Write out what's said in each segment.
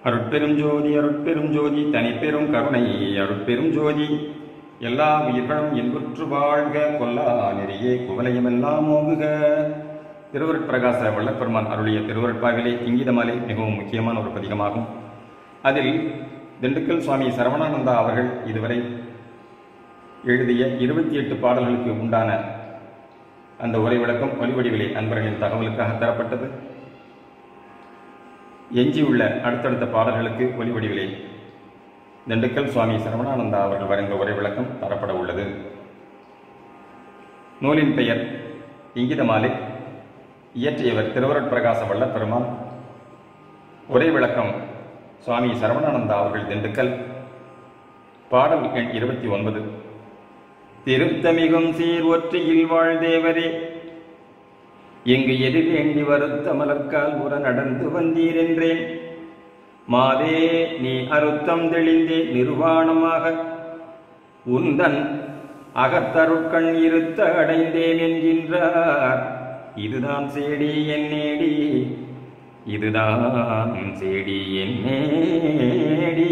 அருட்பெரும் ஜோதி அருட்பெரும் ஜோதி தனிப்பெரும் கருணை அருட்பெரும் ஜோதி எல்லா உயிர்களும் இன்புற்று வாழ்க கொல்லா நெறியே குவலையுமெல்லாம் ஓங்குக திருவருட்பிரகாச வள்ளப்பெருமான் அருளிய திருவருட்பாவிலே இங்கிதமாலே மிகவும் முக்கியமான ஒரு பதிகமாகும் அதில் திண்டுக்கல் சுவாமி சரவணானந்தா அவர்கள் இதுவரை எழுதிய இருபத்தி எட்டு பாடல்களுக்கு உண்டான அந்த உரை விளக்கம் ஒலிவடிவிலே அன்பர்களின் தகவலுக்காக தரப்பட்டது எஞ்சியுள்ள அடுத்தடுத்த பாடல்களுக்கு ஒலிவடிவிலே திண்டுக்கல் சுவாமி சரவணானந்தா அவர்கள் வரைந்த உரை விளக்கம் தரப்பட உள்ளது நூலின் பெயர் இங்கிதமாலை இயற்றியவர் திருவருட்பிரகாச வல்லப்பெருமான் உரை விளக்கம் சுவாமி சரவணானந்தா அவர்கள் திண்டுக்கல் பாடல் எண் இருபத்தி ஒன்பது திருத்தமிகும் சீர் ஒற்றியில் வாழ்தேவரே எங்கு எது வேண்டி வருத்த மலர்கால் உற நடந்து வந்தீர் என்றேன் மாதே நீ அருத்தம் தெளிந்தே நிர்வாணமாக உந்தன் அகத்தருட்கண் இருத்த அடைந்தேன் என்கின்றார் இதுதான் சேடி என் நேடி இதுதான் சேடி என் நேடி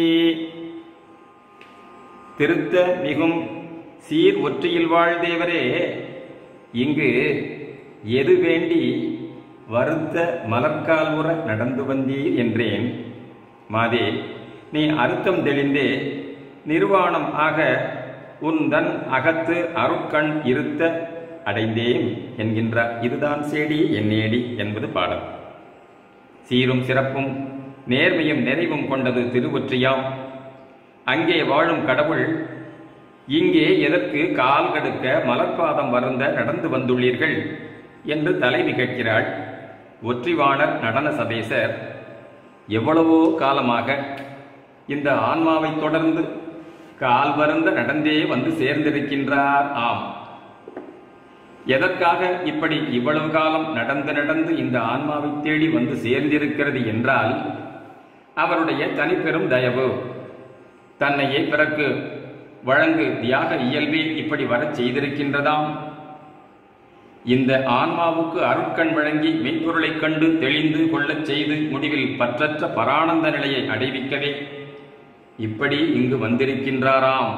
திருத்த மிகும் சீர் ஒற்றியில் வாழ்தேவரே இங்கு எது வேண்டி வருத்த மலர்கால் உற நடந்து வந்தீர் என்றேன் மாதே நீ அர்த்தம் தெளிந்தே நிர்வாணம் ஆக உன் தன் அகத்து அருட்கண் இருத்த அடைந்தேன் என்கின்ற இதுதான் சேடி என்னேடி என்பது பாடல் சீரும் சிறப்பும் நேர்மையும் நிறைவும் கொண்டது திருவொற்றியாம் அங்கே வாழும் கடவுள் இங்கே எதற்கு கால் கடுக்க மலர்பாதம் வருந்த நடந்து வந்துள்ளீர்கள் என்று தலைவி கேட்கிறாள் ஒற்றிவாணர் நடன சபேசர் எவ்வளவோ காலமாக இந்த ஆன்மாவை தொடர்ந்து கால் வருந்த நடந்தே வந்து சேர்ந்திருக்கின்றார் ஆம் எதற்காக இப்படி இவ்வளவு காலம் நடந்து நடந்து இந்த ஆன்மாவை தேடி வந்து சேர்ந்திருக்கிறது என்றால் அவருடைய தனிப்பெரும் தயவு தன்னையே பிறகு வழங்கு தியாக இயல்பே இப்படி வரச் செய்திருக்கின்றதாம் இந்த ஆன்மாவுக்கு அருட்கண் வழங்கி மெய்ப்பொருளைக் கண்டு தெளிந்து கொள்ளச் செய்து முடிவில் பற்றற்ற பரானந்த நிலையை அடைவிக்கவே இப்படி இங்கு வந்திருக்கின்றாராம்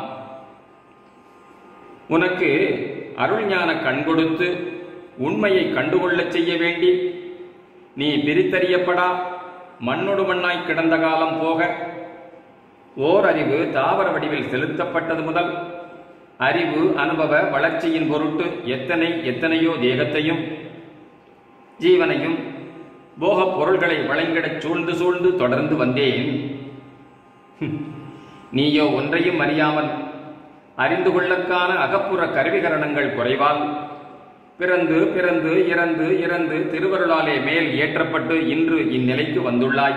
உனக்கு அருள்ஞான கண் கொடுத்து உண்மையை கண்டுகொள்ளச் செய்ய வேண்டி நீ பிரித்தறியப்படா மண்ணொடு மண்ணாய் கிடந்த காலம் போக ஓர் அறிவு தாவர வடிவில் செலுத்தப்பட்டது முதல் அறிவு அனுபவ வளர்ச்சியின் பொருட்டு எத்தனை எத்தனையோ தேகத்தையும் ஜீவனையும் போகப் பொருள்களை வழங்கிடச் சூழ்ந்து சூழ்ந்து தொடர்ந்து வந்தேன் நீயோ ஒன்றையும் அறியாமல் அறிந்து கொள்ளக்கான அகப்புற கருவிகரணங்கள் குறைவால் பிறந்து பிறந்து இறந்து இறந்து திருவருளாலே மேல் ஏற்றப்பட்டு இன்று இந்நிலைக்கு வந்துள்ளாய்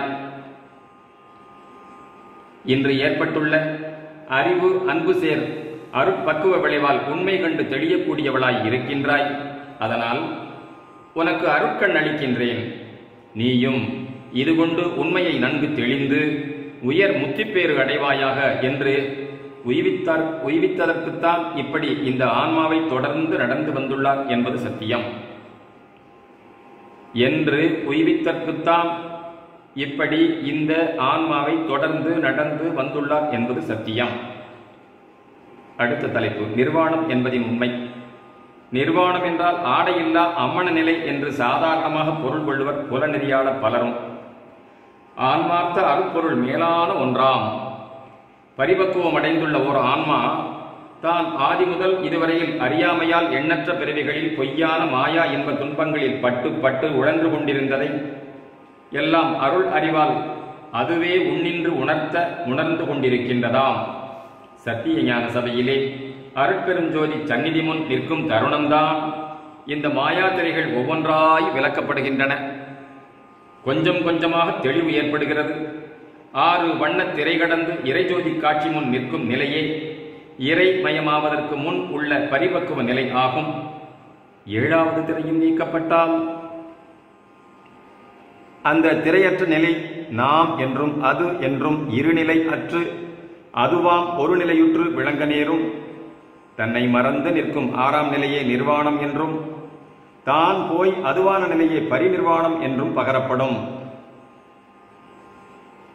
இன்று ஏற்பட்டுள்ள அறிவு அன்பு சேர் அருட்பக்குவ விளைவால் உண்மை கண்டு தெளியக்கூடியவளாய் இருக்கின்றாய் அதனால் உனக்கு அருட்கண் அளிக்கின்றேன் நீயும் இது கொண்டு உண்மையை நன்கு தெளிந்து உயர் முத்திப்பேறு அடைவாயாக என்று உய்வித்தார் உய்வித்ததற்குத்தான் இப்படி இந்த ஆன்மாவை தொடர்ந்து நடந்து வந்துள்ளார் என்பது சத்தியம் என்று உய்வித்தற்குத்தான் இப்படி இந்த ஆன்மாவை தொடர்ந்து நடந்து வந்துள்ளார் என்பது சத்தியம் அடுத்த தலைப்பு நிர்வாணம் என்பதின் உண்மை நிர்வாணம் என்றால் ஆடையில்லா அம்மன நிலை என்று சாதாரணமாக பொருள் கொள்வர் புலநெறியாளர் பலரும் ஆன்மார்த்த அருப்பொருள் மேலான ஒன்றாம் பரிபக்குவம் அடைந்துள்ள ஓர் ஆன்மா தான் ஆதி முதல் இதுவரையில் அறியாமையால் எண்ணற்ற பிறவிகளில் பொய்யான மாயா என்ப துன்பங்களில் பட்டு பட்டு உழன்று கொண்டிருந்ததை எல்லாம் அருள் அறிவால் அதுவே உன்னின்று உணர்த்த உணர்ந்து கொண்டிருக்கின்றதாம் சத்திய ஞான சபையிலே அருட்பெரும் ஜோதி சந்நிதி முன் நிற்கும் தருணம்தான் இந்த மாயாத்திரைகள் ஒவ்வொன்றாய் விளக்கப்படுகின்றன கொஞ்சம் கொஞ்சமாக தெளிவு ஏற்படுகிறது ஆறு வண்ண திரை கடந்து இறைஜோதி காட்சி முன் நிற்கும் நிலையே இறை மயமாவதற்கு முன் உள்ள பரிபக்குவ நிலை ஆகும் ஏழாவது திரையும் நீக்கப்பட்டால் அந்த திரையற்ற நிலை நாம் என்றும் அது என்றும் இருநிலை அற்று அதுவாம் ஒரு நிலையுற்று விளங்க நேரும் தன்னை மறந்து நிற்கும் ஆறாம் நிலையே நிர்வாணம் என்றும் தான் போய் அதுவான நிலையே பரிநிர்வாணம் என்றும் பகரப்படும்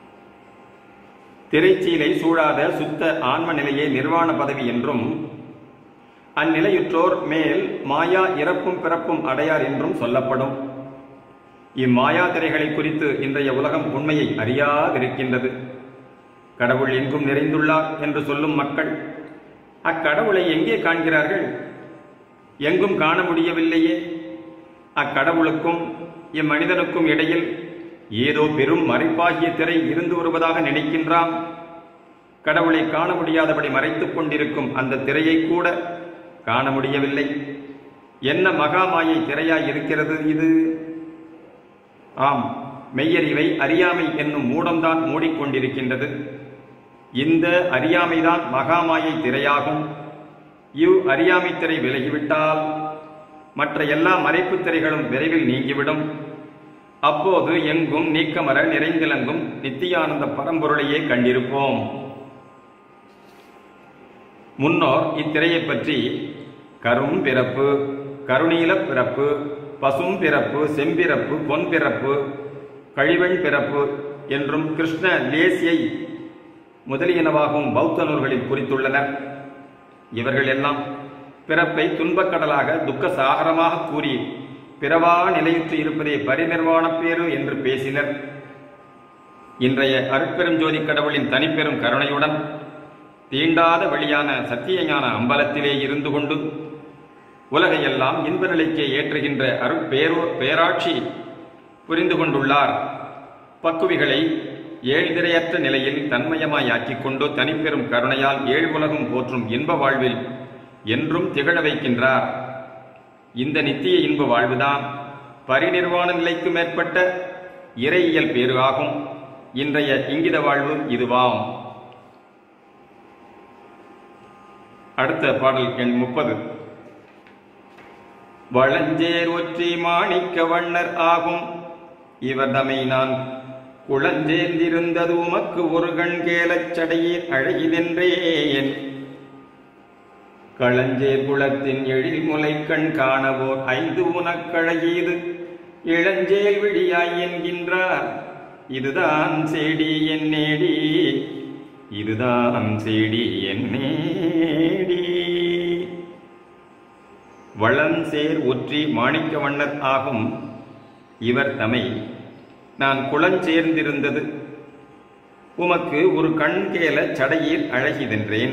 திரைச்சீலை சூழாத சுத்த ஆன்ம நிலையே நிர்வாண பதவி என்றும் அந்நிலையுற்றோர் மேல் மாயா இறப்பும் பிறப்பும் அடையார் என்றும் சொல்லப்படும் இம்மாயா திரைகளை குறித்து இன்றைய உலகம் உண்மையை அறியாதிருக்கின்றது கடவுள் எங்கும் நிறைந்துள்ளார் என்று சொல்லும் மக்கள் அக்கடவுளை எங்கே காண்கிறார்கள் எங்கும் காண முடியவில்லையே அக்கடவுளுக்கும் இம்மனிதனுக்கும் இடையில் ஏதோ பெரும் மறைப்பாகிய திரை இருந்து வருவதாக நினைக்கின்றான் கடவுளை காண முடியாதபடி மறைத்துக் கொண்டிருக்கும் அந்த திரையை கூட காண முடியவில்லை என்ன மகாமாயை திரையாய் இருக்கிறது இது ஆம் மெய்யறிவை அறியாமை என்னும் மூடம்தான் மூடிக்கொண்டிருக்கின்றது இந்த அறியாமைதான் மகாமாயை திரையாகும் இவ் அறியாமை திரை விலகிவிட்டால் மற்ற எல்லா மறைப்பு திரைகளும் விரைவில் நீங்கிவிடும் அப்போது எங்கும் நீக்கமர நிறைந்திலங்கும் நித்தியானந்த பரம்பொருளையே கண்டிருப்போம் முன்னோர் இத்திரையை பற்றி கரும் பிறப்பு கருணீல பிறப்பு பசும் பிறப்பு செம்பிறப்பு பொன் பிறப்பு கழிவெண் பிறப்பு என்றும் கிருஷ்ண லேசியை முதலியனவாகவும் பௌத்த நூல்களில் குறித்துள்ளனர் இவர்கள் எல்லாம் பிறப்பை துன்பக்கடலாக துக்க சாகரமாக கூறி பிறவா நிலையுற்று இருப்பதே பரிநிர்வாணப் பேறு என்று பேசினர் இன்றைய அருட்பெருஞ்சோதி கடவுளின் தனிப்பெரும் கருணையுடன் தீண்டாத வழியான சத்தியஞான அம்பலத்திலே இருந்து கொண்டு உலகையெல்லாம் இன்ப நிலைக்கே ஏற்றுகின்ற அருட்பேரோ பேராட்சி புரிந்து கொண்டுள்ளார் பக்குவிகளை ஏழ்திரையற்ற நிலையில் தன்மயமாய் ஆக்கிக் கொண்டு தனிப்பெரும் கருணையால் ஏழு உலகம் போற்றும் இன்ப வாழ்வில் என்றும் திகழ வைக்கின்றார் இந்த நித்திய இன்ப வாழ்வுதான் பரிநிர்வாண நிலைக்கு மேற்பட்ட இறையியல் பேறு ஆகும் இன்றைய இங்கித வாழ்வு இதுவாம் அடுத்த பாடல் எண் முப்பது வளஞ்சேர் ஒற்றி மாணிக்க வண்ணர் ஆகும் இவர் தமை நான் குளஞ்சேர்ந்திருந்தது உமக்கு ஒரு கண் கேலச் சடையீர் அழகிதென்றேன் களஞ்சேர் குளத்தின் எழில் முலை கண் காணவோர் ஐந்து உனக்கழகீது இளஞ்சேல் விழியாய் என்கின்றார் இதுதான் செடி என் நேடி இதுதான் செடி என் நேடி வளஞ்சேர் ஒற்றி மாணிக்க வண்ணர் ஆகும் இவர் தமை நான் குளஞ்சேர்ந்திருந்தது உமக்கு ஒரு கண் கேல சடையீர் அழகிதென்றேன்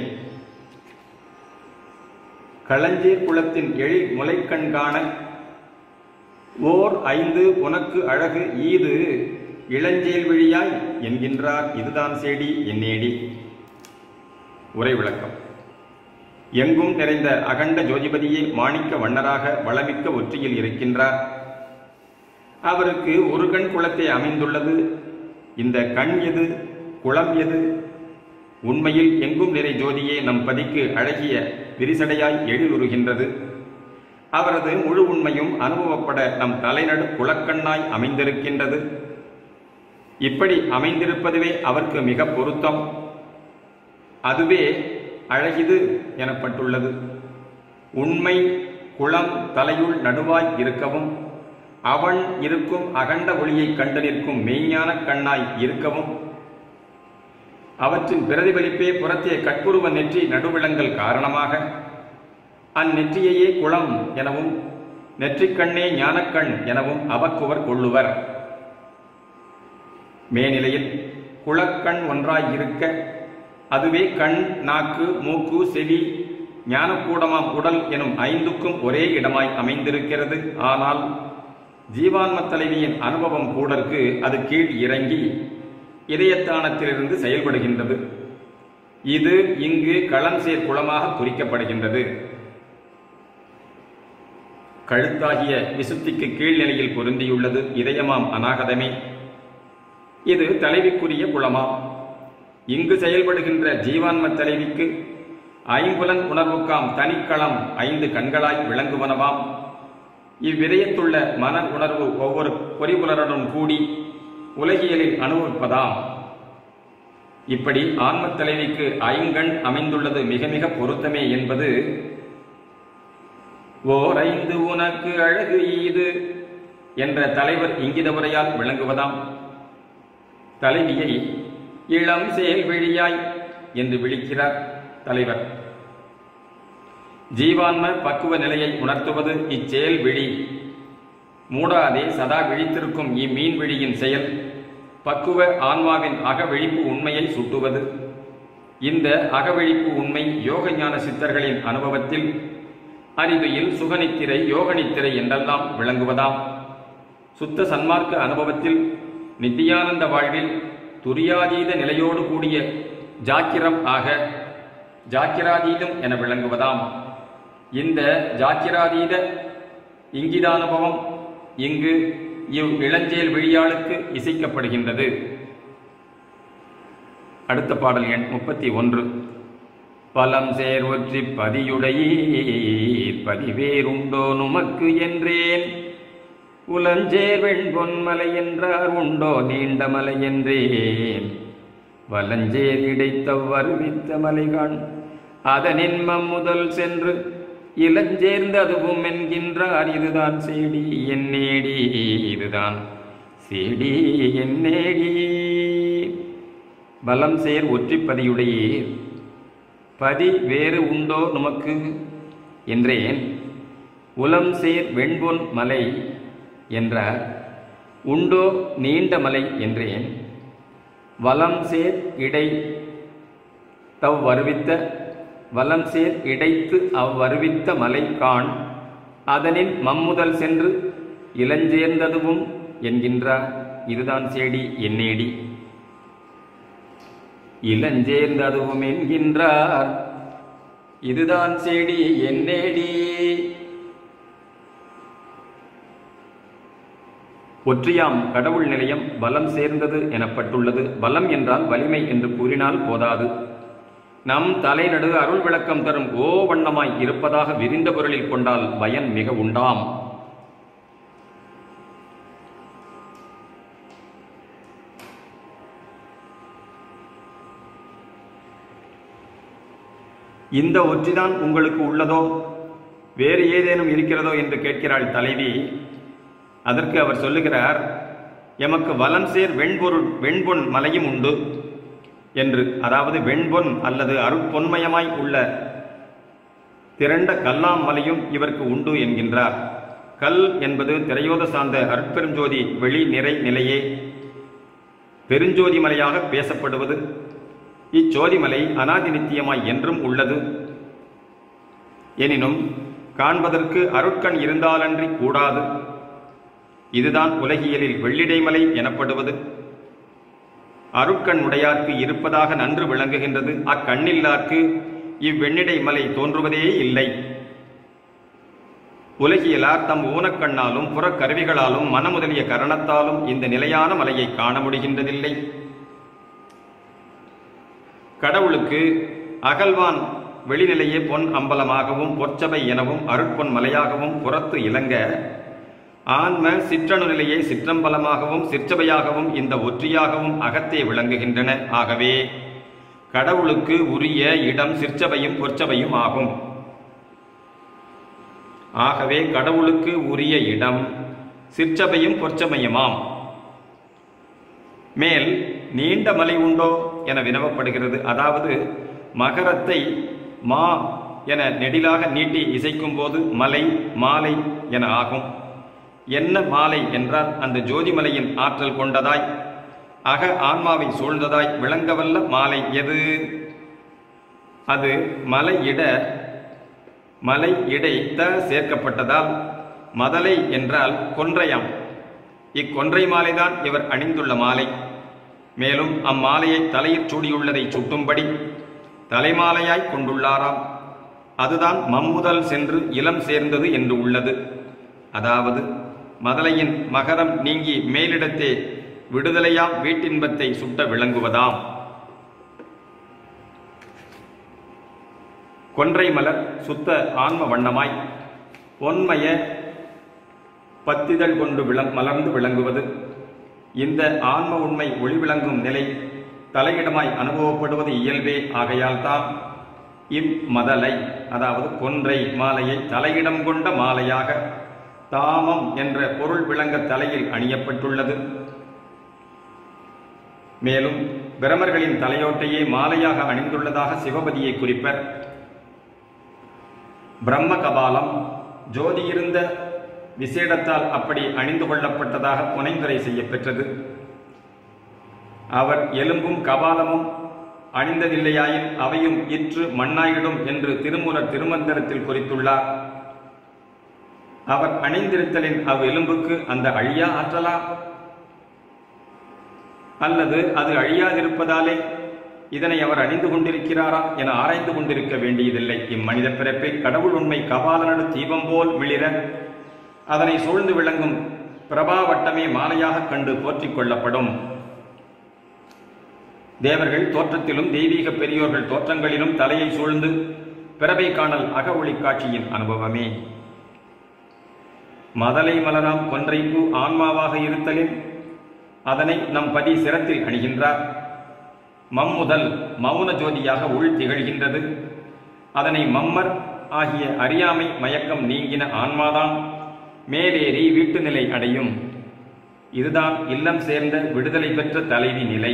களஞ்சேர் குளத்தின் எழில் முளைக்கண் காண ஓர் ஐந்து உனக்கு அழகு ஈது இளஞ்சேல் விழியாய் என்கின்றார் இதுதான் சேடி என்னேடி உரை விளக்கம் எங்கும் நிறைந்த அகண்ட ஜோதிபதியே மாணிக்க வண்ணராக வளமிக்க ஒற்றியில் இருக்கின்றார் அவருக்கு ஒரு கண் குளத்தை அமைந்துள்ளது இந்த கண் எது குளம் எது உண்மையில் எங்கும் நிறை ஜோதியே நம் பதிக்கு அழகிய விரிசடையாய் எழிலுறுகின்றது அவரது முழு உண்மையும் அனுபவப்பட நம் தலைநடு குளக்கண்ணாய் அமைந்திருக்கின்றது இப்படி அமைந்திருப்பதுவே அவருக்கு மிக பொருத்தம் அதுவே அழகிது எனப்பட்டுள்ளது உண்மை குளம் தலையுள் நடுவாய் இருக்கவும் அவன் இருக்கும் அகண்ட ஒளியை கண்டு நிற்கும் மெய்ஞான கண்ணாய் இருக்கவும் அவற்றின் பிரதிபலிப்பே புறத்தே கட்புருவ நெற்றி நடுவிளங்கல் காரணமாக அந்நெற்றியையே குளம் எனவும் நெற்றிக்கண்ணே ஞானக்கண் எனவும் அவக்குவர் கொள்ளுவர் மேனிலையில் குளக்கண் ஒன்றாய் இருக்க அதுவே கண் நாக்கு மூக்கு செவி ஞானக்கூடமாம் உடல் எனும் ஐந்துக்கும் ஒரே இடமாய் அமைந்திருக்கிறது ஆனால் ஜீவான்ம தலைவியின் அனுபவம் கூடற்கு அது கீழ் இறங்கி இதயத்தானத்திலிருந்து செயல்படுகின்றது இது இங்கு களஞ்சேர் குளமாக குறிக்கப்படுகின்றது கழுத்தாகிய விசுத்திக்கு கீழ்நிலையில் பொருந்தியுள்ளது இதயமாம் அநாகதமே இது தலைவிக்குரிய குளமாம் இங்கு செயல்படுகின்ற ஜீவான்ம தலைவிக்கு ஐம்புலன் உணர்வுக்காம் தனிக்களம் ஐந்து கண்களாய் விளங்குவனவாம் இவ்விதயத்துள்ள மன உணர்வு ஒவ்வொரு பொறிபுலருடன் கூடி உலகியலில் அனுபவிப்பதாம் இப்படி ஆன்மத் தலைவிக்கு ஐங்கண் அமைந்துள்ளது மிக மிக பொருத்தமே என்பது ஓர் ஐந்து உனக்கு அழகு ஈது என்ற தலைவர் இங்கித உரையால் விளங்குவதாம் தலைவியை இளம் செயல் விழியாய் என்று விழிக்கிறார் தலைவர் ஜீவான்ம பக்குவ நிலையை உணர்த்துவது இச்செயல் விழி மூடாதே சதா விழித்திருக்கும் இம்மீன் விழியின் செயல் பக்குவ ஆன்மாவின் அகவிழிப்பு உண்மையை சுட்டுவது இந்த அகவிழிப்பு உண்மை யோக ஞான சித்தர்களின் அனுபவத்தில் அறிவியில் சுகநித்திரை யோகநித்திரை என்றெல்லாம் விளங்குவதாம் சுத்த சன்மார்க்க அனுபவத்தில் நித்தியானந்த வாழ்வில் துரியாதீத நிலையோடு கூடிய ஜாக்கிரம் ஆக ஜாக்கிராதீதம் என விளங்குவதாம் இந்த ஜாக்கிராதீத இங்கிதானுபவம் இங்கு இவ் இளஞ்சேல் விழியாளுக்கு இசைக்கப்படுகின்றது அடுத்த பாடல் எண் முப்பத்தி ஒன்று பலம் சேர் ஒற்றி பதியுடையீர் பதிவேறுண்டோ நுமக்கு என்றேன் உலஞ்சேர் வெண்பொன்மலை என்றார் உண்டோ நீண்ட மலை என்றேன் வலஞ்சேர் இடைத்தவ் வருவித்த மலைகான் அதனின்மம் முதல் சென்று இளஞ்சேர்ந்து அதுவும் என்கின்றார் இதுதான் சேடி என்னேடி இதுதான் சேடி என்னேடி பலம் சேர் ஒற்றிப்பதியுடையீர் பதி வேறு உண்டோ நமக்கு என்றேன் உலம் சேர் வெண்பொன் மலை என்றார் உண்டோ நீண்ட மலை என்றேன் வலம் சேர் இடை தவ் வருவித்த வலம் சேர் இடைத்து அவ்வருவித்த மலை காண் அதனின் மம்முதல் சென்று இளஞ்சேர்ந்ததுவும் என்கின்றார் இதுதான் சேடி என்னேடி இளஞ்சேர்ந்ததுவும் என்கின்றார் இதுதான் சேடி என்னேடி ஒற்றியாம் கடவுள் நிலையம் பலம் சேர்ந்தது எனப்பட்டுள்ளது பலம் என்றால் வலிமை என்று கூறினால் போதாது நம் தலைநடு அருள் விளக்கம் தரும் ஓ வண்ணமாய் இருப்பதாக விரிந்த பொருளில் கொண்டால் பயன் மிக உண்டாம் இந்த ஒற்றிதான் உங்களுக்கு உள்ளதோ வேறு ஏதேனும் இருக்கிறதோ என்று கேட்கிறாள் தலைவி அதற்கு அவர் சொல்லுகிறார் எமக்கு வலம் சேர் வெண்பொருள் வெண்பொன் மலையும் உண்டு என்று அதாவது வெண்பொன் அல்லது அருட்பொன்மயமாய் உள்ள திரண்ட கல்லாம் மலையும் இவருக்கு உண்டு என்கின்றார் கல் என்பது திரையோத சார்ந்த அருட்பெருஞ்சோதி வெளி நிறை நிலையே பெருஞ்சோதி மலையாக பேசப்படுவது இச்சோதிமலை அனாதி நித்தியமாய் என்றும் உள்ளது எனினும் காண்பதற்கு அருட்கண் இருந்தாலன்றி கூடாது இதுதான் உலகியலில் வெள்ளிடைமலை எனப்படுவது அருட்கண் உடையார்க்கு இருப்பதாக நன்று விளங்குகின்றது அக்கண்ணில்லார்க்கு இவ்வெண்ணிடை மலை தோன்றுவதே இல்லை உலகியலார் தம் ஊனக்கண்ணாலும் புறக்கருவிகளாலும் மனமுதலிய கரணத்தாலும் இந்த நிலையான மலையை காண முடிகின்றதில்லை கடவுளுக்கு அகல்வான் வெளிநிலையே பொன் அம்பலமாகவும் பொற்சபை எனவும் அருட்பொன் மலையாகவும் புறத்து இலங்க ஆன்ம சிற்றணு நிலையை சிற்றம்பலமாகவும் சிற்சபையாகவும் இந்த ஒற்றியாகவும் அகத்தே விளங்குகின்றன ஆகவே கடவுளுக்கு உரிய இடம் சிற்சபையும் பொற்சபையும் ஆகும் ஆகவே கடவுளுக்கு உரிய இடம் சிற்சபையும் பொற்சபையுமாம் மேல் நீண்ட மலை உண்டோ என வினவப்படுகிறது அதாவது மகரத்தை மா என நெடிலாக நீட்டி இசைக்கும் போது மலை மாலை என ஆகும் என்ன மாலை என்றால் அந்த ஜோதிமலையின் ஆற்றல் கொண்டதாய் அக ஆன்மாவை சூழ்ந்ததாய் விளங்கவல்ல மாலை எது அது மலை இட மலை இடை த சேர்க்கப்பட்டதால் மதலை என்றால் கொன்றையாம் இக்கொன்றை மாலைதான் இவர் அணிந்துள்ள மாலை மேலும் அம்மாலையை தலையில் சூடியுள்ளதை சுட்டும்படி தலைமாலையாய் கொண்டுள்ளாராம் அதுதான் மம்முதல் சென்று இளம் சேர்ந்தது என்று உள்ளது அதாவது மதலையின் மகரம் நீங்கி மேலிடத்தே விடுதலையாம் வீட்டின்பத்தை சுட்ட விளங்குவதாம் கொன்றை மலர் சுத்த ஆன்ம வண்ணமாய் பொன்மய பத்திதழ் கொண்டு விளங் மலர்ந்து விளங்குவது இந்த ஆன்ம உண்மை ஒளி விளங்கும் நிலை தலையிடமாய் அனுபவப்படுவது இயல்பே ஆகையால் தான் இம்மதலை அதாவது கொன்றை மாலையை தலையிடம் கொண்ட மாலையாக தாமம் என்ற பொருள் விளங்க தலையில் அணியப்பட்டுள்ளது மேலும் பிரமர்களின் தலையோட்டையே மாலையாக அணிந்துள்ளதாக சிவபதியை குறிப்பர் பிரம்ம கபாலம் ஜோதி இருந்த விசேடத்தால் அப்படி அணிந்து கொள்ளப்பட்டதாக புனைந்துரை செய்யப்பெற்றது அவர் எலும்பும் கபாலமும் அணிந்ததில்லையாயின் அவையும் இற்று மண்ணாயிடும் என்று திருமூலர் திருமந்திரத்தில் குறித்துள்ளார் அவர் அணிந்திருத்தலின் அவ் எலும்புக்கு அந்த அழியா ஆற்றலா அல்லது அது அழியாதிருப்பதாலே இதனை அவர் அணிந்து கொண்டிருக்கிறாரா என ஆராய்ந்து கொண்டிருக்க வேண்டியதில்லை இம்மனித பிறப்பில் கடவுள் உண்மை கபாலனடு தீபம் போல் மிளிர அதனை சூழ்ந்து விளங்கும் பிரபாவட்டமே மாலையாக கண்டு போற்றிக் கொள்ளப்படும் தேவர்கள் தோற்றத்திலும் தெய்வீக பெரியோர்கள் தோற்றங்களிலும் தலையை சூழ்ந்து பிறவை காணல் அக ஒளி காட்சியின் அனுபவமே மதலை மலராம் கொன்றைப்பூ ஆன்மாவாக இருத்தலில் அதனை நம் பதி சிரத்தில் அணிகின்றார் மம்முதல் மௌன ஜோதியாக உள் திகழ்கின்றது அதனை மம்மர் ஆகிய அறியாமை மயக்கம் நீங்கின ஆன்மாதான் மேலேறி வீட்டு நிலை அடையும் இதுதான் இல்லம் சேர்ந்த விடுதலை பெற்ற தலைவி நிலை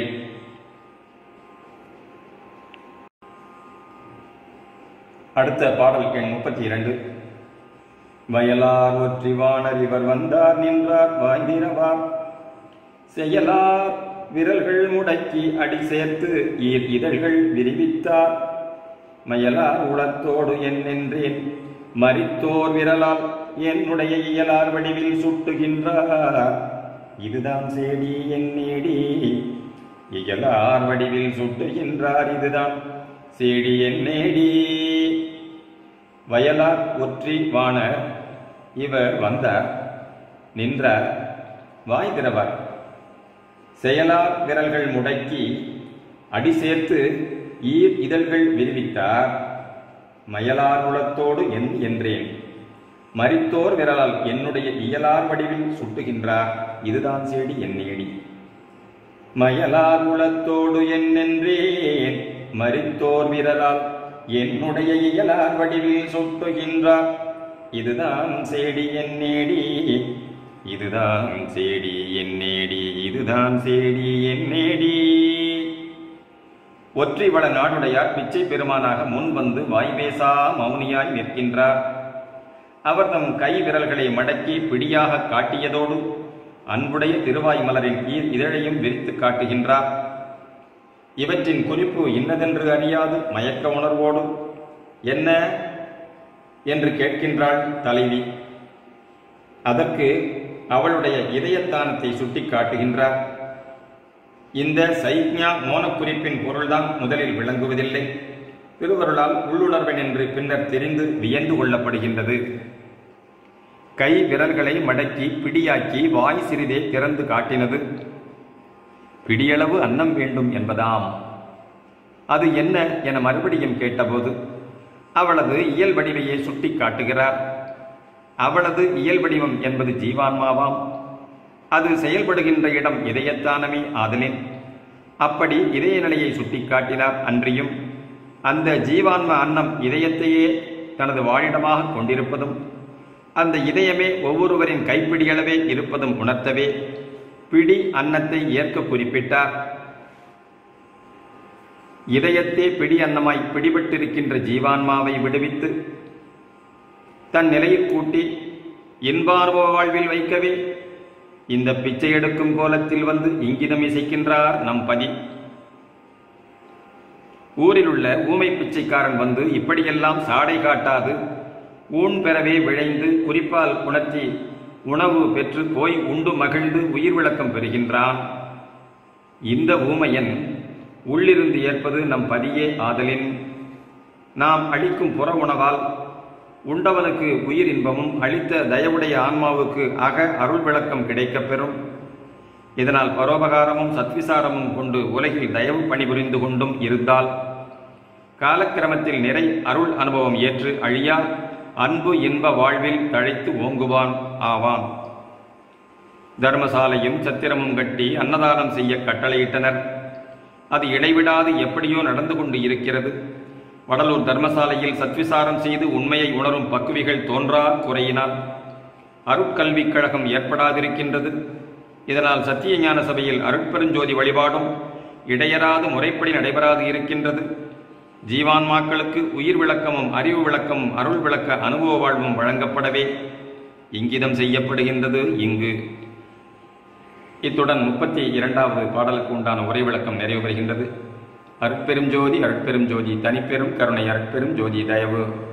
அடுத்த பாடல் எண் முப்பத்தி இரண்டு வயலார் ஒற்றிவாணர் இவர் வந்தார் நின்றார் வாய்ந்திரவார் செயலார் விரல்கள் முடக்கி அடி சேர்த்து ஈர் இதழ்கள் விரிவித்தார் மயலார் உளத்தோடு என் நின்றேன் மரித்தோர் விரலால் என்னுடைய இயலார் வடிவில் சுட்டுகின்றார் இதுதான் சேடி என் நீடி இயலார் வடிவில் சுட்டுகின்றார் இதுதான் சேடி என் நேடி வயலார் ஒற்றி வாணர் இவர் வந்தார் நின்றார் வாய் திறவார் செயலார் விரல்கள் முடக்கி அடி சேர்த்து ஈர் இதழ்கள் விரிவித்தார் மயலார் உளத்தோடு என் என்றேன் மரித்தோர் விரலால் என்னுடைய இயலார் வடிவில் சுட்டுகின்றார் இதுதான் சேடி என் நேடி மயலார் உளத்தோடு என்னென்றேன் மரித்தோர் விரலால் என்னுடைய இயலார் வடிவில் சுட்டுகின்றார் இதுதான் சேடி என் நேடி இதுதான் சேடி என் நேடி இதுதான் சேடி என் நேடி ஒற்றை வள நாடுடையார் பிச்சை பெருமானாக முன் வந்து வாய்வேசா மௌனியாய் நிற்கின்றார் அவர் தம் கை விரல்களை மடக்கி பிடியாக காட்டியதோடு அன்புடைய திருவாய் மலரின் ஈர் இதழையும் விரித்து காட்டுகின்றார் இவற்றின் குறிப்பு இன்னதென்று அறியாது மயக்க உணர்வோடு என்ன என்று கேட்கின்றாள் தலைவி அதற்கு அவளுடைய இதயத்தானத்தை சுட்டி காட்டுகின்றார் இந்த சைக்ஞா மோனக்குறிப்பின் பொருள்தான் முதலில் விளங்குவதில்லை திருவருளால் உள்ளுணர்வன் என்று பின்னர் தெரிந்து வியந்து கொள்ளப்படுகின்றது கை விரல்களை மடக்கி பிடியாக்கி வாய் சிறிதே திறந்து காட்டினது பிடியளவு அன்னம் வேண்டும் என்பதாம் அது என்ன என மறுபடியும் கேட்டபோது அவளது இயல் வடிவையே சுட்டி காட்டுகிறார் அவளது இயல் வடிவம் என்பது ஜீவான்மாவாம் அது செயல்படுகின்ற இடம் இதயத்தானமே ஆதலின் அப்படி இதய நிலையை சுட்டிக்காட்டினார் அன்றியும் அந்த ஜீவான்ம அன்னம் இதயத்தையே தனது வாழிடமாக கொண்டிருப்பதும் அந்த இதயமே ஒவ்வொருவரின் கைப்பிடியளவே இருப்பதும் உணர்த்தவே பிடி அன்னத்தை ஏற்க குறிப்பிட்டார் இதயத்தே பிடி அன்னமாய் பிடிபட்டிருக்கின்ற ஜீவான்மாவை விடுவித்து தன் நிலையில் கூட்டி இன்பார்வ வாழ்வில் வைக்கவே இந்த பிச்சை எடுக்கும் கோலத்தில் வந்து இங்கிதம் இசைக்கின்றார் நம் பதி ஊரில் உள்ள ஊமை பிச்சைக்காரன் வந்து இப்படியெல்லாம் சாடை காட்டாது ஊன் பெறவே விழைந்து குறிப்பால் உணர்த்தி உணவு பெற்று போய் உண்டு மகிழ்ந்து உயிர் விளக்கம் பெறுகின்றான் இந்த ஊமையன் உள்ளிருந்து ஏற்பது நம் பதியே ஆதலின் நாம் அளிக்கும் புற உணவால் உண்டவனுக்கு உயிர் இன்பமும் அளித்த தயவுடைய ஆன்மாவுக்கு அக அருள் விளக்கம் கிடைக்கப் பெறும் இதனால் பரோபகாரமும் சத்விசாரமும் கொண்டு உலகில் தயவு பணிபுரிந்து கொண்டும் இருந்தால் காலக்கிரமத்தில் நிறை அருள் அனுபவம் ஏற்று அழியா அன்பு இன்ப வாழ்வில் தழைத்து ஓங்குவான் ஆவான் தர்மசாலையும் சத்திரமும் கட்டி அன்னதானம் செய்ய கட்டளையிட்டனர் அது இடைவிடாது எப்படியோ நடந்து கொண்டு இருக்கிறது வடலூர் தர்மசாலையில் சத்விசாரம் செய்து உண்மையை உணரும் பக்குவிகள் தோன்றா குறையினால் அருட்கல்விக் கழகம் ஏற்படாதிருக்கின்றது இதனால் சத்திய ஞான சபையில் அருட்பெருஞ்சோதி வழிபாடும் இடையராது முறைப்படி நடைபெறாது இருக்கின்றது ஜீவான்மாக்களுக்கு உயிர் விளக்கமும் அறிவு விளக்கமும் அருள் விளக்க அனுபவ வாழ்வும் வழங்கப்படவே இங்கிதம் செய்யப்படுகின்றது இங்கு இத்துடன் முப்பத்தி இரண்டாவது பாடலுக்கு உண்டான உரை விளக்கம் நிறைவு பெறுகின்றது அருட்பெரும் ஜோதி அருட்பெரும் ஜோதி தனிப்பெரும் கருணை அருட்பெரும் ஜோதி தயவு